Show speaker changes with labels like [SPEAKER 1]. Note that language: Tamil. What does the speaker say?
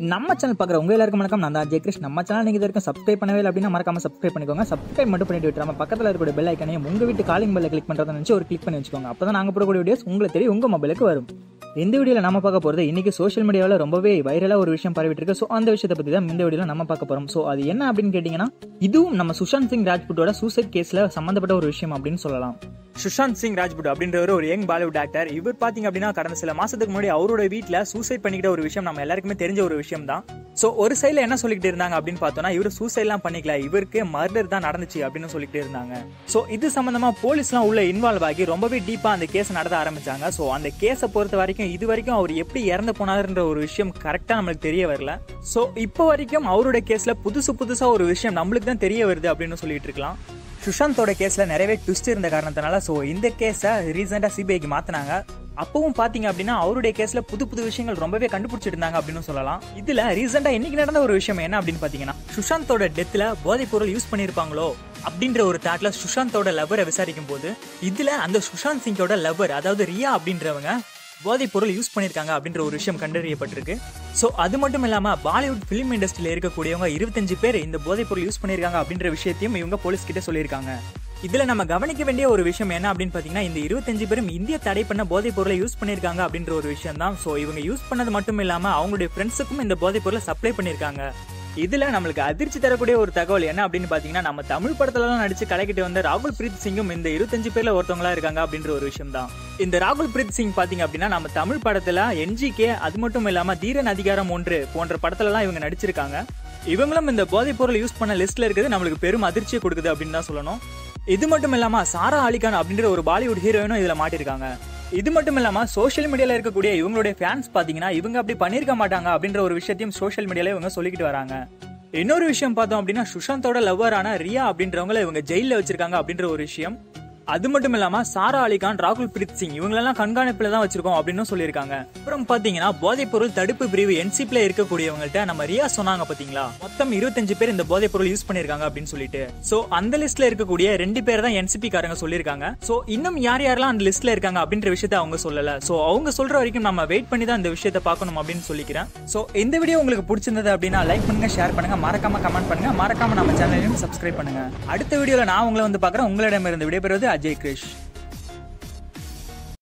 [SPEAKER 1] நம்ம சேனல் பார்க்குற உங்க எல்லாருக்கும் வணக்கம் நான் தான் அஜய் கிருஷ்ண் நம்ம சேனல் நீங்கள் இது வரைக்கும் சப்ஸ்கிரைப் பண்ணவே இல்லை அப்படின்னா மறக்காம சப்ஸ்கிரைப் பண்ணிக்கோங்க சப்ஸ்கிரைப் மட்டும் பண்ணிட்டு விட்டுறாம பக்கத்தில் இருக்கக்கூடிய பெல் ஐக்கனையும் உங்க வீட்டு காலிங் பெல்ல கிளிக் பண்ணுறதை நினச்சி ஒரு கிளிக் பண்ணி வச்சுக்கோங்க அப்போ தான் நாங்கள் போடக்கூடிய வீடியோஸ் உங்களுக்கு தெரியும் உங்க மொபைலுக்கு வரும் இந்த வீடியோவில் நம்ம பார்க்க போகிறது இன்னைக்கு சோஷியல் மீடியாவில் ரொம்பவே வைரலாக ஒரு விஷயம் பரவிட்டு இருக்கு ஸோ அந்த விஷயத்தை பற்றி தான் இந்த வீடியோவில் நம்ம பார்க்க போகிறோம் ஸோ அது என்ன அப்படின்னு கேட்டிங்கன்னா இதுவும் நம்ம சுஷாந்த் சிங் ராஜ்புட்டோட சூசைட் கேஸில் சம்மந்தப்பட்ட ஒரு விஷயம் அப்படின்னு சொல்லலாம் சுஷாந்த் சிங் ராஜ்புட் அப்படின்றவர் ஒரு யங் பாலிவுட் ஆக்டர் இவர் பாத்தீங்க அப்படின்னா கடந்த சில மாசத்துக்கு முன்னாடி அவரோட வீட்ல சூசைட் பண்ணிக்கிட்ட ஒரு விஷயம் நம்ம எல்லாருக்குமே தெரிஞ்ச ஒரு விஷயம் தான் சோ ஒரு சைடுல என்ன சொல்லிட்டு இருந்தாங்க அப்படின்னு பார்த்தோம்னா இவர் சூசைட்லாம் பண்ணிக்கல இவருக்கு மர்டர் தான் நடந்துச்சு அப்படின்னு சொல்லிட்டு இருந்தாங்க சோ இது சம்பந்தமா போலீஸ்லாம் உள்ள இன்வால்வ் ஆகி ரொம்பவே டீப்பா அந்த கேஸ் நடத்த ஆரம்பிச்சாங்க சோ அந்த கேஸை பொறுத்த வரைக்கும் இது வரைக்கும் அவர் எப்படி இறந்து போனாருன்ற ஒரு விஷயம் கரெக்டா நம்மளுக்கு தெரிய வரல சோ இப்போ வரைக்கும் அவரோட கேஸ்ல புதுசு புதுசா ஒரு விஷயம் நம்மளுக்கு தான் தெரிய வருது அப்படின்னு சொல்லிட்டு இருக்கலாம் சுஷாந்தோட கேஸ்ல நிறையவே ட்விஸ்ட் இருந்த காரணத்தினால ஸோ இந்த கேஸை ரீசெண்டாக சிபிஐக்கு மாத்தினாங்க அப்பவும் பாத்தீங்க அப்படின்னா அவருடைய கேஸ்ல புது புது விஷயங்கள் ரொம்பவே கண்டுபிடிச்சிட்டு இருந்தாங்க அப்படின்னு சொல்லலாம் இதுல ரீசெண்டா இன்னைக்கு நடந்த ஒரு விஷயம் என்ன அப்படின்னு பாத்தீங்கன்னா சுஷாந்தோட டெத்ல போதைப் பொருள் யூஸ் பண்ணிருப்பாங்களோ அப்படின்ற ஒரு தாட்ல சுஷாந்தோட லவ்வரை விசாரிக்கும் போது இதுல அந்த சுஷாந்த் சிங்கோட லவ்வர் அதாவது ரியா அப்படின்றவங்க போதைப் பொருள் யூஸ் பண்ணிருக்காங்க அப்படின்ற ஒரு விஷயம் கண்டறியப்பட்டிருக்கு ஸோ அது மட்டும் இல்லாம பாலிவுட் ஃபிலிம் இண்டஸ்ட்ரியில இருக்கக்கூடியவங்க இருபத்தஞ்சு பேர் இந்த போதைப் பொருள் யூஸ் பண்ணிருக்காங்க அப்படின்ற விஷயத்தையும் இவங்க போலீஸ் கிட்ட சொல்லியிருக்காங்க இதுல நம்ம கவனிக்க வேண்டிய ஒரு விஷயம் என்ன அப்படின்னு பாத்தீங்கன்னா இந்த இருபத்தஞ்சு பேரும் இந்திய தடை பண்ண போதைப் பொருளை யூஸ் பண்ணிருக்காங்க அப்படின்ற ஒரு விஷயம் தான் ஸோ இவங்க யூஸ் பண்ணது மட்டும் இல்லாம அவங்களுடைய ஃப்ரெண்ட்ஸுக்கும் இந்த போதைப் பொருளை சப்ளை பண்ணிருக்காங்க இதுல நம்மளுக்கு அதிர்ச்சி தரக்கூடிய ஒரு தகவல் என்ன அப்படின்னு பாத்தீங்கன்னா நம்ம தமிழ் படத்துல எல்லாம் நடிச்சு கலக்கிட்டு வந்த ராகுல் பிரீத் சிங்கும் இந்த இருபத்தஞ்சு பேர்ல ஒருத்தவங்களா இருக்காங்க அப்படின்ற ஒரு விஷயம் தான் இந்த ராகுல் பிரீத் சிங் பாத்தீங்க அப்படின்னா நம்ம தமிழ் படத்துல என்ஜிகே அது மட்டும் இல்லாம தீரன் அதிகாரம் ஒன்று போன்ற படத்துல எல்லாம் இவங்க நடிச்சிருக்காங்க இவங்களும் இந்த போதைப் பொருள் யூஸ் பண்ண லிஸ்ட்ல இருக்கிறது நம்மளுக்கு பெரும் அதிர்ச்சியை கொடுக்குது அப்படின்னு தான் சொல்லணும் இது மட்டும் இல்லாம சாரா அலிகான் அப்படின்ற ஒரு பாலிவுட் ஹீரோயினும் இதுல மாட்டிருக்காங்க இது மட்டும் இல்லாம சோஷியல் மீடியால இருக்கக்கூடிய இவங்களுடைய ஃபேன்ஸ் பாத்தீங்கன்னா இவங்க அப்படி பண்ணிருக்க மாட்டாங்க அப்படின்ற ஒரு விஷயத்தையும் சோஷியல் மீடியால இவங்க சொல்லிக்கிட்டு வராங்க இன்னொரு விஷயம் பார்த்தோம் அப்படின்னா சுஷாந்தோட லவ்வரான ரியா அப்படின்றவங்கள இவங்க ஜெயில வச்சிருக்காங்க அப்படின்ற ஒரு விஷயம் அது மட்டும் இல்லாம சாரா அலிகான் ராகுல் பிரீத் சிங் இவங்களெல்லாம் கண்காணிப்புல தான் வச்சிருக்கோம் அப்படின்னு சொல்லியிருக்காங்க அப்புறம் பாத்தீங்கன்னா போதைப் பொருள் தடுப்பு பிரிவு என்சிப்ல இருக்கக்கூடியவங்கள்ட்ட நம்ம ரியா சொன்னாங்க பாத்தீங்களா மொத்தம் இருபத்தஞ்சு பேர் இந்த போதைப் பொருள் யூஸ் பண்ணிருக்காங்க அப்படின்னு சொல்லிட்டு சோ அந்த லிஸ்ட்ல இருக்கக்கூடிய ரெண்டு பேர் தான் என்சிபி காரங்க சொல்லியிருக்காங்க சோ இன்னும் யார் யாரெல்லாம் அந்த லிஸ்ட்ல இருக்காங்க அப்படின்ற விஷயத்த அவங்க சொல்லல சோ அவங்க சொல்ற வரைக்கும் நம்ம வெயிட் பண்ணி தான் இந்த விஷயத்த பார்க்கணும் அப்படின்னு சொல்லிக்கிறேன் சோ இந்த வீடியோ உங்களுக்கு பிடிச்சிருந்தது அப்படின்னா லைக் பண்ணுங்க ஷேர் பண்ணுங்க மறக்காம கமெண்ட் பண்ணுங்க மறக்காம நம்ம சேனலையும் சப்ஸ்கிரைப் பண்ணுங்க அடுத்த வீடியோல நான் உங்களை வந்து பாக்குறேன் உங்களிடமிருந்து விடைபெறுவது அஜய் கிருஷ்